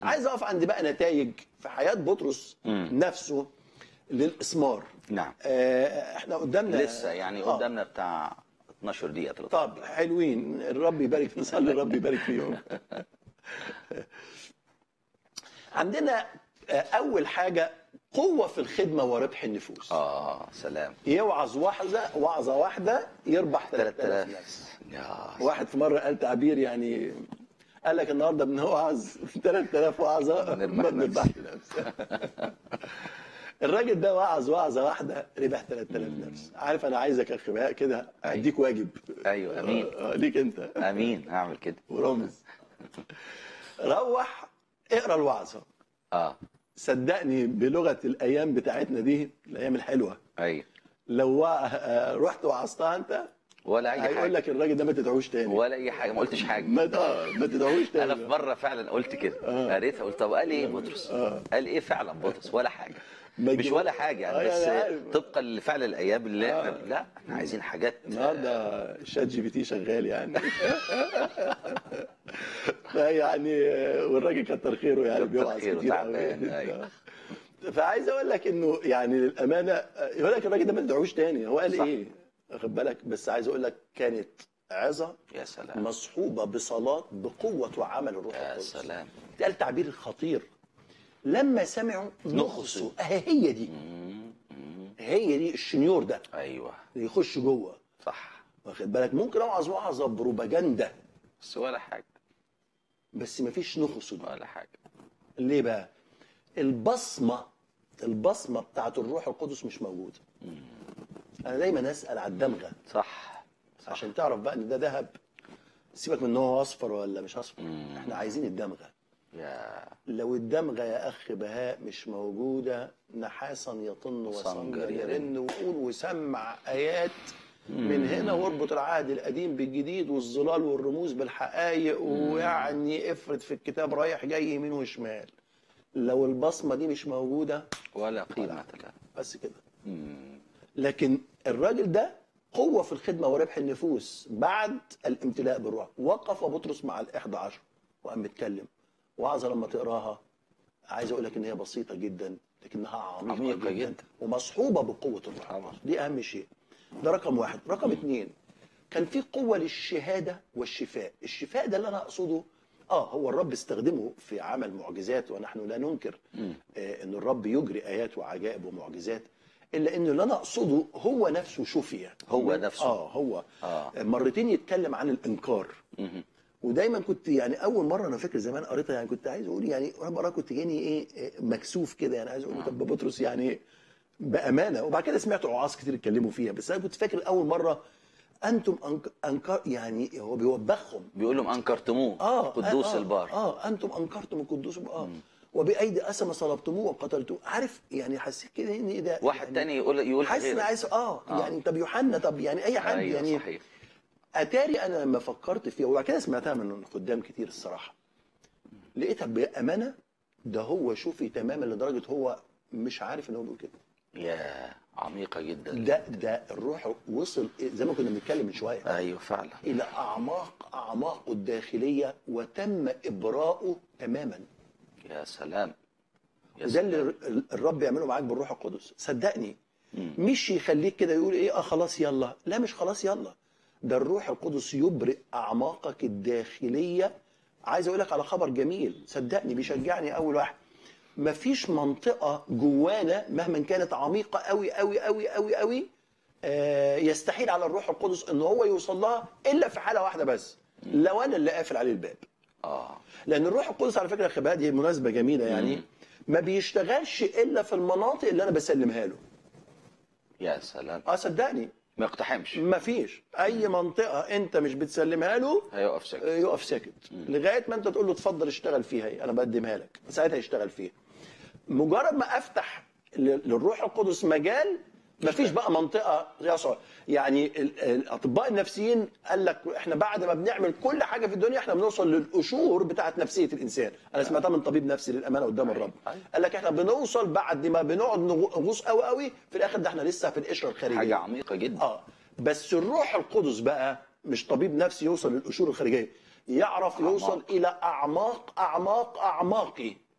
عايز اقف عند بقى نتائج في حياه بطرس مم. نفسه للاسمار نعم آه، احنا قدامنا لسه يعني آه. قدامنا بتاع 12 دقيقه 13 طب حلوين الرب يبارك نصلي الرب يبارك فيهم عندنا آه، اول حاجه قوه في الخدمه وربح النفوس اه سلام يوعظ واحده وعظه واحده يربح 3000 3000 نفس يا واحد في مره قال تعبير يعني قال لك النهارده بنوعظ 3000 وعظه نربح ما نفس. بنربحش نفس الراجل ده وعظ وعظه واحده ربح 3000 نفس عارف انا عايزك يا اخي بهاء كده اديك واجب ايوه امين آه، آه، ليك انت امين هعمل كده ورامز روح اقرا الوعظه اه صدقني بلغه الايام بتاعتنا دي الايام الحلوه ايوه لو وع- آه، رحت وعظتها انت ولا اي هيقول حاجه لك الراجل ده ما تدعوش تاني ولا اي حاجه ما قلتش حاجه ما اه ما تدعوش تاني انا في مره فعلا قلت كده قريتها قلت طب قال ايه بطرس قال ايه فعلا بطرس ولا حاجه ما مش تجيب- ولا حاجه آه، يعني بس يعني عارف. طبقا لفعل الايام اللي احنا لا احنا عايزين حاجات النهارده شات جي بي تي شغال يعني فيعني والراجل كتر خيره يعني كتر بيوعظ خيره، كتير تعبان، قوي أيوة. فعايز اقول لك انه يعني للامانه يقول لك الراجل ده ما تدعوش تاني هو قال صح. ايه واخد بالك بس عايز اقول لك كانت عظه يا سلام مصحوبه بصلاه بقوه وعمل الروح يا القدس سلام قال تعبير خطير لما سمعوا نخصوا اهي هي دي هي دي الشنيور ده ايوه يخش جوه صح واخد بالك ممكن اوعظ وعظه بروباجندا بس ولا حاجه بس مفيش نخص دي. ولا حاجه ليه بقى البصمه البصمه بتاعت الروح القدس مش موجوده انا دايما اسال على الدمغه صح عشان تعرف بقى ان ده ذهب سيبك من ان هو اصفر ولا مش اصفر مم. احنا عايزين الدمغه يا لو الدمغه يا اخ بهاء مش موجوده نحاسا يطن وصنجر وصنجر يرن يرن. وقول وسمع ايات من هنا واربط العهد القديم بالجديد والظلال والرموز بالحقائق ويعني افرد في الكتاب رايح جاي يمين وشمال لو البصمه دي مش موجوده ولا قيمه لها بس كده مم. لكن الراجل ده قوة في الخدمة وربح النفوس بعد الامتلاء بالروح وقف بطرس مع الإحدى عشر وقام متكلم وعظة لما تقراها عايز أقول لك إن هي بسيطة جدا لكنها عميقة, عميقة جدا, جدا. ومصحوبة بقوة الروح طبعا. دي أهم شيء ده رقم واحد رقم اتنين كان في قوة للشهادة والشفاء الشفاء ده اللي أنا أقصده اه هو الرب استخدمه في عمل معجزات ونحن لا ننكر آه ان الرب يجري ايات وعجائب ومعجزات الا ان اللي انا اقصده هو نفسه شفي هو نفسه. اه هو آه. مرتين يتكلم عن الانكار مهم. ودايما كنت يعني اول مره انا فاكر زمان قريتها يعني كنت عايز اقول يعني وانا بقرا كنت جاني ايه إيه مكسوف كده يعني عايز اقول له طب بطرس يعني إيه؟ بامانه وبعد كده سمعت وعاظ كتير اتكلموا فيها بس انا كنت فاكر اول مره انتم أنك- انكار يعني هو بيوبخهم بيقول لهم انكرتموه اه قدوس آه البار اه انتم انكرتم القدوس اه وبايدي اسم صلبتموه وقتلتوه عارف يعني حسيت كده ان إيه ده واحد يعني تاني يقول يقول حاسس ان غيرك. عايز اه, آه. يعني طب يوحنا طب يعني اي حد ايوه يعني صحيح اتاري انا لما فكرت فيها وبعد كده سمعتها من خدام كتير الصراحه لقيتها بامانه ده هو شوفي تماما لدرجه هو مش عارف ان هو بيقول كده يا عميقه جدا ده ده الروح وصل زي ما كنا بنتكلم من شويه ايوه فعلا الى اعماق اعماقه الداخليه وتم ابراؤه تماما يا سلام يا وده سلام. اللي ال- الرب يعمله معاك بالروح القدس صدقني مش يخليك كده يقول ايه اه خلاص يلا لا مش خلاص يلا ده الروح القدس يبرئ اعماقك الداخليه عايز اقول لك على خبر جميل صدقني بيشجعني اول واحد مفيش منطقه جوانا مهما كانت عميقه قوي قوي قوي قوي قوي آه يستحيل على الروح القدس ان هو يوصل لها الا في حاله واحده بس لو انا اللي قافل عليه الباب اه لان الروح القدس على فكره يا خباء دي مناسبه جميله يعني ما بيشتغلش الا في المناطق اللي انا بسلمها له يا سلام اه صدقني ما يقتحمش ما فيش اي منطقه انت مش بتسلمها له هيقف ساكت آه، يقف ساكت لغايه ما انت تقول له اتفضل اشتغل فيها هي انا بقدمها لك ساعتها يشتغل فيها مجرد ما افتح ل- للروح القدس مجال ما فيش بقى منطقه يصع يعني ال- الاطباء النفسيين قال لك احنا بعد ما بنعمل كل حاجه في الدنيا احنا بنوصل للقشور بتاعه نفسيه الانسان انا سمعتها من طبيب نفسي للامانه قدام الرب أيوة. قال لك احنا بنوصل بعد ما بنقعد نغوص قوي قوي في الاخر ده احنا لسه في القشره الخارجيه حاجه عميقه جدا اه بس الروح القدس بقى مش طبيب نفسي يوصل للقشور الخارجيه يعرف يوصل الى اعماق اعماق اعماقي